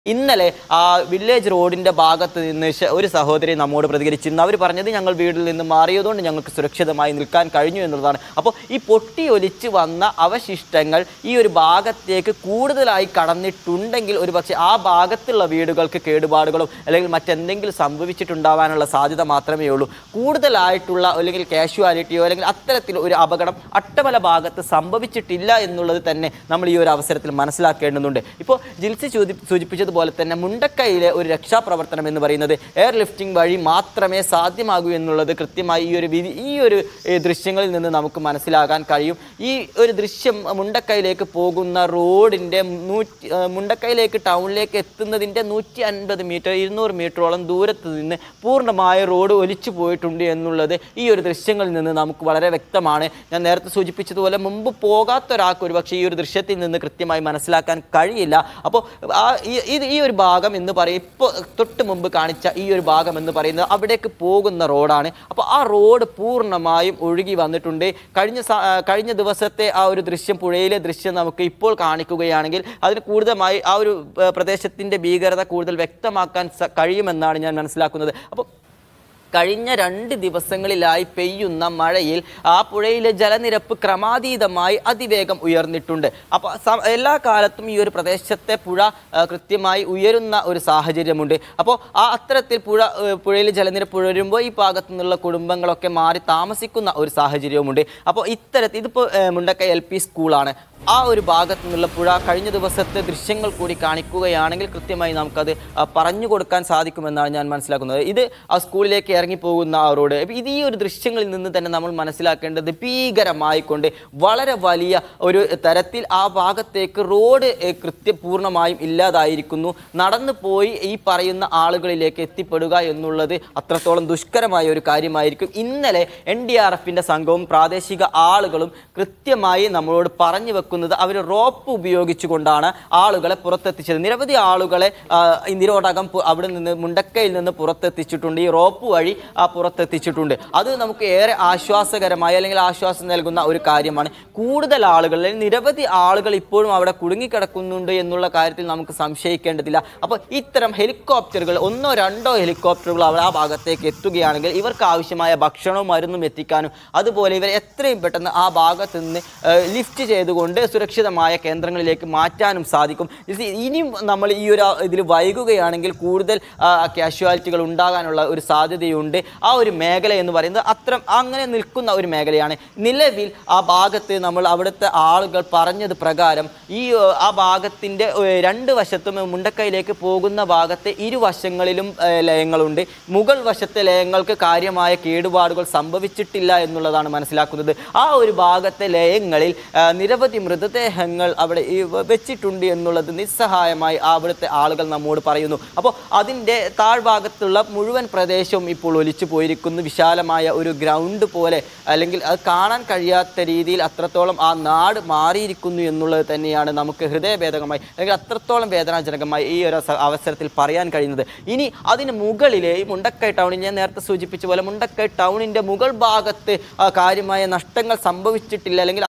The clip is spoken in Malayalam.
ഇന്നലെ ആ വില്ലേജ് റോഡിന്റെ ഭാഗത്ത് നിന്ന് ശ- ഒരു സഹോദരി നമ്മോട് പ്രതികരിച്ചിരുന്നു അവർ പറഞ്ഞത് ഞങ്ങൾ വീട്ടിൽ നിന്ന് മാറിയതുകൊണ്ട് ഞങ്ങൾക്ക് സുരക്ഷിതമായി നിൽക്കാൻ കഴിഞ്ഞു എന്നുള്ളതാണ് അപ്പോൾ ഈ പൊട്ടി ഒലിച്ച് വന്ന അവശിഷ്ടങ്ങൾ ഈ ഒരു ഭാഗത്തേക്ക് കൂടുതലായി കടന്നിട്ടുണ്ടെങ്കിൽ ഒരു പക്ഷേ ആ ഭാഗത്തുള്ള വീടുകൾക്ക് കേടുപാടുകളോ അല്ലെങ്കിൽ മറ്റെന്തെങ്കിലും സംഭവിച്ചിട്ടുണ്ടാവാനുള്ള സാധ്യത മാത്രമേ ഉള്ളൂ കൂടുതലായിട്ടുള്ള അല്ലെങ്കിൽ കാഷ്വാലിറ്റിയോ അല്ലെങ്കിൽ അത്തരത്തിൽ ഒരു അപകടം അട്ടമല ഭാഗത്ത് സംഭവിച്ചിട്ടില്ല എന്നുള്ളത് തന്നെ നമ്മൾ ഈ ഒരു അവസരത്തിൽ മനസ്സിലാക്കേണ്ടതുണ്ട് ഇപ്പോൾ ജിൽസി സൂചി സൂചിപ്പിച്ചതുപോലെ തന്നെ മുണ്ടക്കൈയിലെ ഒരു രക്ഷാപ്രവർത്തനം എന്ന് പറയുന്നത് എയർ ലിഫ്റ്റിംഗ് വഴി മാത്രമേ സാധ്യമാകൂ എന്നുള്ളത് കൃത്യമായി ഈ ഒരു വിധി ഈ ഒരു ഏ, ദൃശ്യങ്ങളിൽ നിന്ന് നമുക്ക് മനസ്സിലാകാൻ കഴിയും ഈ ഒരു ദൃശ്യം മുണ്ടക്കൈയിലേക്ക് പോകുന്ന റോഡിൻ്റെ നൂറ്റി ആ, മുണ്ടക്കൈയിലേക്ക് ടൗണിലേക്ക് എത്തുന്നതിൻ്റെ നൂറ്റി അൻപത് മീറ്റർ ഇരുന്നൂറ് മീറ്ററോളം ദൂരത്ത് നിന്ന് പൂർണ്ണമായ റോഡ് ഒലിച്ചു പോയിട്ടുണ്ട് എന്നുള്ളത് ഈ ഒരു ദൃശ്യങ്ങളിൽ നിന്ന് നമുക്ക് വളരെ വ്യക്തമാണ് ഞാൻ നേരത്തെ സൂചിപ്പിച്ചതുപോലെ മുമ്പ് പോകാത്ത ഒരാൾക്ക് ഒരു പക്ഷേ ഈ ഒരു ദൃശ്യത്തിൽ നിന്ന് കൃത്യമായി മനസ്സിലാക്കാൻ കഴിയില്ല അപ്പോൾ ആ ഈ- ഇത് ഈ ഒരു ഭാഗം എന്ന് പറയും ഇപ്പോൾ തൊട്ട് മുമ്പ് കാണിച്ച ഈ ഒരു ഭാഗം എന്ന് പറയുന്നത് അവിടേക്ക് പോകുന്ന റോഡാണ് അപ്പോൾ ആ റോഡ് പൂർണ്ണമായും ഒഴുകി വന്നിട്ടുണ്ട് കഴിഞ്ഞ സ- ആ, കഴിഞ്ഞ ദിവസത്തെ ആ ഒരു ദൃശ്യം പുഴയിലെ ദൃശ്യം നമുക്ക് ഇപ്പോൾ കാണിക്കുകയാണെങ്കിൽ അതിന് കൂടുതലായി ആ ഒരു ആ, പ്രദേശത്തിൻ്റെ ഭീകരത കൂടുതൽ വ്യക്തമാക്കാൻ സ- കഴിയുമെന്നാണ് ഞാൻ മനസ്സിലാക്കുന്നത് അപ്പോൾ കഴിഞ്ഞ രണ്ട് ദിവസങ്ങളിലായി പെയ്യുന്ന മഴയിൽ ആ പുഴയിലെ ജലനിരപ്പ് ക്രമാതീതമായി അതിവേഗം ഉയർന്നിട്ടുണ്ട് അപ്പോൾ സ- എല്ലാ കാലത്തും ഈ ഒരു പ്രദേശത്തെ പുഴ ആ, കൃത്യമായി ഉയരുന്ന ഒരു സാഹചര്യമുണ്ട് അപ്പോൾ ആ അത്തരത്തിൽ പുഴ ഏ, പുഴയിൽ ജലനിരപ്പ് ഉയരുമ്പോൾ ഈ ഭാഗത്തു നിന്നുള്ള കുടുംബങ്ങളൊക്കെ മാറി താമസിക്കുന്ന ഒരു സാഹചര്യവുമുണ്ട് അപ്പോൾ ഇത്തരത്തിൽ ഇതിപ്പോൾ ഏ, മുണ്ടക്കൈ എൽ പി സ്കൂളാണ് ആ ഒരു ഭാഗത്തു നിന്നുള്ള പുഴ കഴിഞ്ഞ ദിവസത്തെ ദൃശ്യങ്ങൾ കൂടി കാണിക്കുകയാണെങ്കിൽ കൃത്യമായി നമുക്കത് ആ, പറഞ്ഞു കൊടുക്കാൻ സാധിക്കുമെന്നാണ് ഞാൻ മനസ്സിലാക്കുന്നത് ഇത് ആ സ്കൂളിലേക്ക് ഇറങ്ങിപ്പോകുന്ന ആ റോഡ് ഇപ്പം ഇത് ഈ ഒരു ദൃശ്യങ്ങളിൽ നിന്ന് തന്നെ നമ്മൾ മനസ്സിലാക്കേണ്ടത് ഭീകരമായിക്കൊണ്ട് വളരെ വലിയ ഒരു തരത്തിൽ ആ ഭാഗത്തേക്ക് റോഡ് ഏ, കൃത്യ പൂർണ്ണമായും ഇല്ലാതായിരിക്കുന്നു നടന്നു പോയി ഈ പറയുന്ന ആളുകളിലേക്ക് എത്തിപ്പെടുക എന്നുള്ളത് അത്രത്തോളം ദുഷ്കരമായ ഒരു കാര്യമായിരിക്കും ഇന്നലെ എൻ ഡി ആർ എഫിൻ്റെ സംഘവും പ്രാദേശിക ആളുകളും കൃത്യമായി നമ്മളോട് പറഞ്ഞു വെക്കുന്നത് അവർ റോപ്പ് ഉപയോഗിച്ചുകൊണ്ടാണ് ആളുകളെ പുറത്തെത്തിച്ചത് നിരവധി ആളുകളെ ആ, ഇതിനോടകം പു- അവിടെ നിന്ന് മുണ്ടക്കയിൽ നിന്ന് പുറത്തെത്തിച്ചിട്ടുണ്ട് ഈ റോപ്പ് വഴി ആ പുറത്തെത്തിച്ചിട്ടുണ്ട് അത് നമുക്ക് ഏറെ ആശ്വാസകരമായ അല്ലെങ്കിൽ ആശ്വാസം നൽകുന്ന ഒരു കാര്യമാണ് കൂടുതൽ ആളുകൾ അല്ലെങ്കിൽ നിരവധി ആളുകൾ ഇപ്പോഴും അവിടെ കുടുങ്ങിക്കിടക്കുന്നുണ്ട് എന്നുള്ള കാര്യത്തിൽ നമുക്ക് സംശയിക്കേണ്ടതില്ല അപ്പോൾ ഇത്തരം ഹെലികോപ്റ്ററുകൾ ഒന്നോ രണ്ടോ ഹെലികോപ്റ്ററുകൾ അവിടെ ആ ഭാഗത്തേക്ക് എത്തുകയാണെങ്കിൽ ഇവർക്ക് ആവശ്യമായ ഭക്ഷണവും മരുന്നും എത്തിക്കാനും അതുപോലെ ഇവരെ എത്രയും പെട്ടെന്ന് ആ ഭാഗത്ത് നിന്ന് ഏഹ്, ലിഫ്റ്റ് ചെയ്തുകൊണ്ട് സുരക്ഷിതമായ കേന്ദ്രങ്ങളിലേക്ക് മാറ്റാനും സാധിക്കും ഇത് ഇനിയും നമ്മൾ ഈ ഒരു ഇതിൽ വൈകുകയാണെങ്കിൽ കൂടുതൽ കാഷ്വാലിറ്റികൾ ഉണ്ടാകാനുള്ള ഒരു സാധ്യതയുണ്ട് ആ ഒരു മേഖല എന്ന് പറയുന്നത് അത്തരം അങ്ങനെ നിൽക്കുന്ന ഒരു മേഖലയാണ് നിലവിൽ ആ ഭാഗത്ത് നമ്മൾ അവിടുത്തെ ആളുകൾ പറഞ്ഞത് പ്രകാരം ഈ ഏഹ്, ആ ഭാഗത്തിൻ്റെ ഏഹ്, രണ്ട് വശത്തും മുണ്ടക്കൈയിലേക്ക് പോകുന്ന ഭാഗത്തെ ഇരുവശങ്ങളിലും ഏഹ്, ലയങ്ങളുണ്ട് മുകൾ വശത്തെ ലയങ്ങൾക്ക് കാര്യമായ കേടുപാടുകൾ സംഭവിച്ചിട്ടില്ല എന്നുള്ളതാണ് മനസ്സിലാക്കുന്നത് ആ ഒരു ഭാഗത്തെ ലയങ്ങളിൽ ആ, നിരവധി മൃതദേഹങ്ങൾ അവിടെ ഈ വ- വെച്ചിട്ടുണ്ട് എന്നുള്ളത് നിസ്സഹായമായി ആ അവിടുത്തെ ആളുകൾ നമ്മോട് പറയുന്നു അപ്പോൾ അതിൻ്റെ താഴ്ഭാഗത്തുള്ള മുഴുവൻ പ്രദേശവും ഇപ്പോൾ ഒലിച്ചു പോയിരിക്കുന്നു വിശാലമായ ഒരു ഗ്രൗണ്ട് പോലെ അല്ലെങ്കിൽ അത് കാണാൻ കഴിയാത്ത രീതിയിൽ അത്രത്തോളം ആ നാട് മാറിയിരിക്കുന്നു എന്നുള്ളത് തന്നെയാണ് നമുക്ക് ഹൃദയഭേദകമായി അല്ലെങ്കിൽ അത്രത്തോളം വേദനാജനകമായി ഈ ഒരു സ- അവസരത്തിൽ പറയാൻ കഴിയുന്നത് ഇനി അതിന് മുകളിലെ ഈ മുണ്ടക്കൈ ടൗണിൽ ഞാൻ നേരത്തെ സൂചിപ്പിച്ച പോലെ മുണ്ടക്കൈ ടൗണിൻ്റെ മുകൾ ഭാഗത്ത് ആ, കാര്യമായ നഷ്ടങ്ങൾ സംഭവിച്ചിട്ടില്ല അല്ലെങ്കിൽ